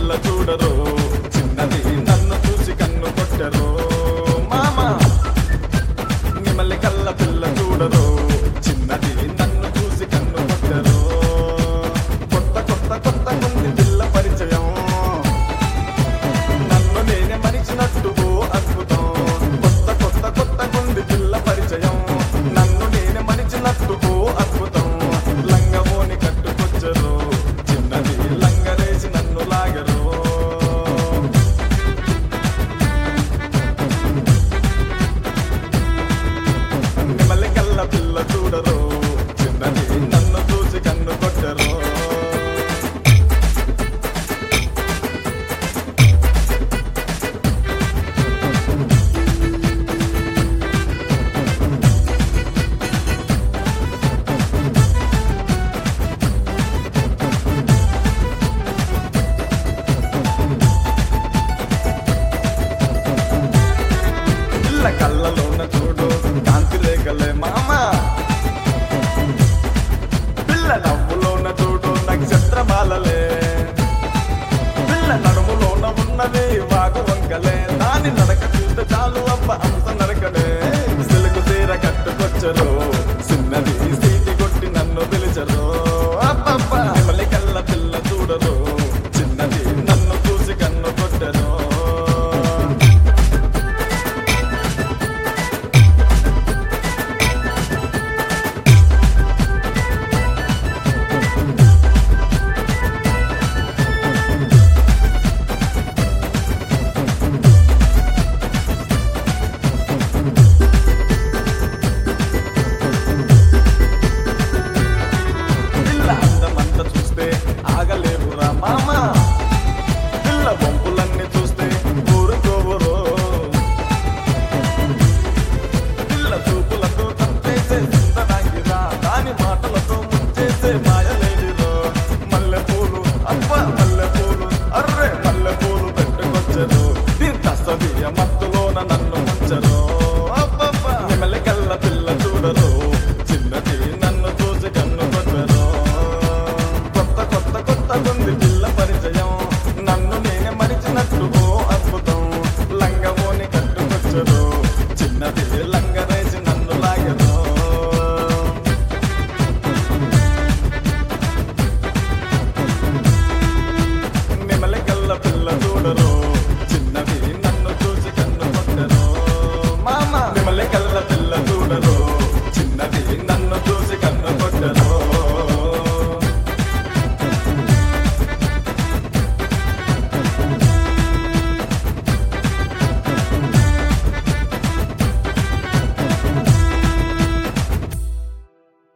పిల్ల చూడరు చిన్నది నన్ను చూసి కన్ను కొట్టరు మామా నిమల్లి కల్ల పిల్ల చూడరు చిన్నది నన్ను చూసి కన్ను కొట్టరు కొత్త కొత్త కొత్త మంది పిల్ల పరిచయం నన్ను నేనే మరిచినట్టు ఓ అద్భుతం కొత్త కొత్త కొత్త కొంది పిల్ల పరిచయం నన్ను నేనే మరిచినట్టు ఓ అద్భుతం లంగమోని కట్టుకొచ్చరు చిన్నది లంగరేసి నన్ను లాగరు నిమ్మల్లి కల్ల పిల్ల చూడరు చిన్నది నన్ను చూసి కన్ను కొట్టరు పిల్ల కళ్ళలోన చూడు కాంతి రేఖలే మామ పిల్ల నవ్వులోన చూడు నక్షత్రమాలలే పిల్ల నడుములోన ఉన్నది వాగు వంకలే దాని నడక చూస్తే చాలు అబ్బ అంత నరకడే సిలుకు తీర కట్టుకొచ్చరు చిన్నది సీటి కొట్టి నన్ను పిలిచరు అబ్బబ్బ నిమలి కళ్ళ పిల్ల చూడరు చిన్నది నన్ను చూసి కన్ను కొట్టరు పిల్ల అందమంత చూస్తే ఆగలేవురా మామ పిల్ల వంపులన్నీ చూస్తే ఊరుకోవురో పిల్ల చూపులతో తప్పేసే చింతనాగిరా దాని మాటలతో ముంచేసే మాయలేడిరో మల్లె పూలు అబ్బ మల్లె పూలు అర్రే మల్లె పూలు పెట్టుకొచ్చరు దీంత సవియ మత్తులోన నన్ను ముంచరు అబ్బబ్బ నిమలి కల్ల పిల్ల చూడరు చిన్నది నన్ను చూసి కన్ను కొట్టరు కొత్త కొత్త కొత్త ఉంది